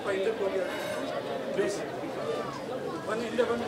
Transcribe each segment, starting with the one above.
ಸ್ವಲ್ಪ ಹಿಂದಕ್ಕೆ ಹೋಗಿ ಪ್ಲೀಸ್ ಬನ್ನಿ ಹಿಂದೆ ಬನ್ನಿ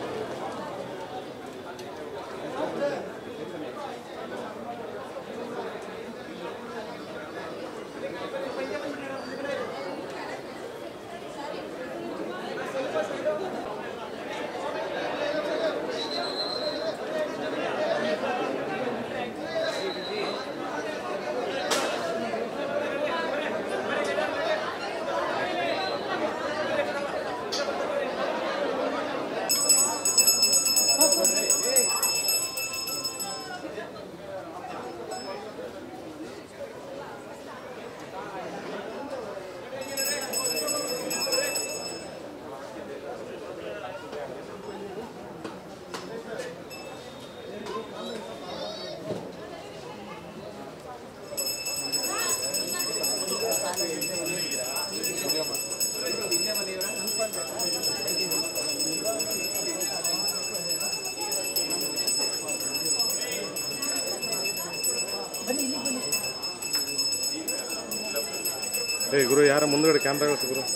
ಏ ಗುರು ಯಾರ ಮುಂದ್ಗಡೆ ಕ್ಯಾಮ್ರಾ ಕಳಿಸು ಗುರು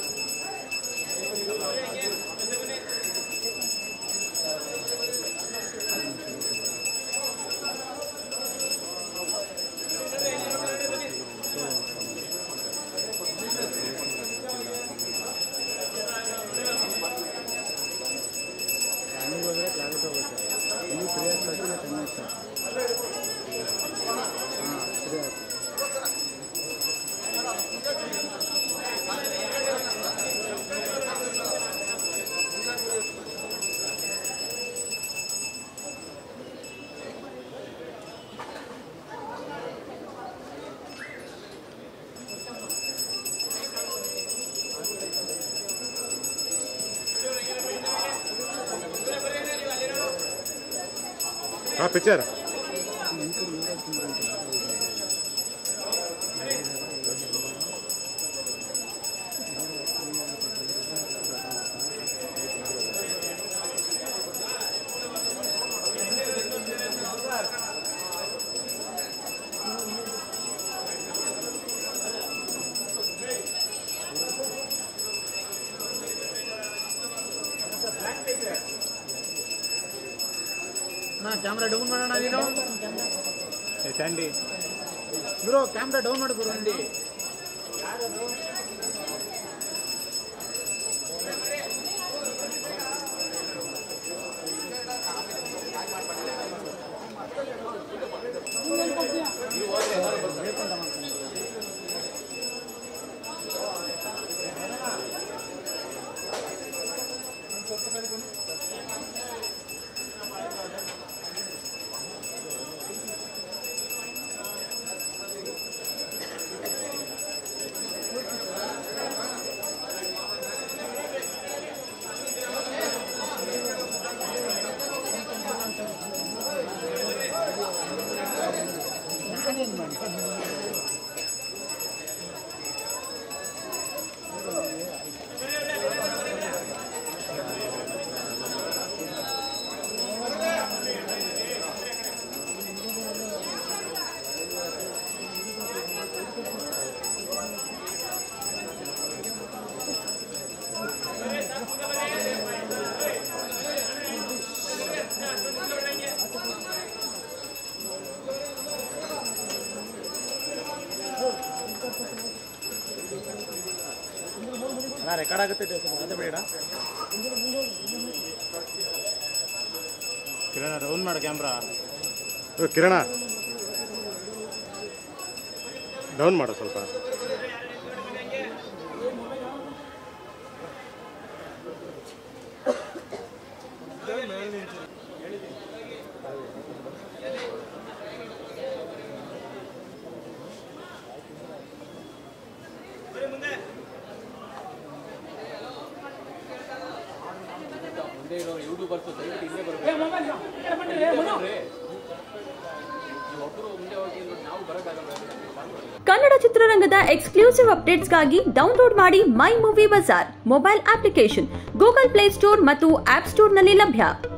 ಹಾ ಪಿಕ್ಚರ್ ಕ್ಯಾಮ್ರಾ ಡೌನ್ ಮಾಡೋಣ ನೀನು ಸ್ಯಾಂಡಿ ಗುರು ಕ್ಯಾಮ್ರಾ ಡೌನ್ ಮಾಡು ಗುರು ಅಂಡಿ ಅಲ್ಲ ರೆಕಾರ್ಡ್ ಆಗುತ್ತೆ ಮಾತಾಡಬೇಡ ಕಿರಣ ಡೌನ್ ಮಾಡು ಕ್ಯಾಮ್ರಾ ಓ, ಕಿರಣ ಡೌನ್ ಮಾಡು ಸ್ವಲ್ಪ ಮುಂದೆ ಇರೋ ಯೂಟ್ಯೂಬರ್ಸ್ ದಯವಿಟ್ಟು ಹಿಂದೆ ಬರಬೇಕು ಒಬ್ಬರು ಮುಂದೆ ಹೋಗಿ ನಾವು ಬರೋಕ್ಕಾಗಲ್ಲ ಕನ್ನಡ ಚಿತ್ರರಂಗದ ಎಕ್ಸ್ಕ್ಲೂಸಿವ್ ಅಪ್ಡೇಟ್ಸ್ಗಾಗಿ ಡೌನ್ಲೋಡ್ ಮಾಡಿ my movie bazaar mobile application Google play store ಮತ್ತು ಆಪ್ ಸ್ಟೋರ್ನಲ್ಲಿ ಲಭ್ಯ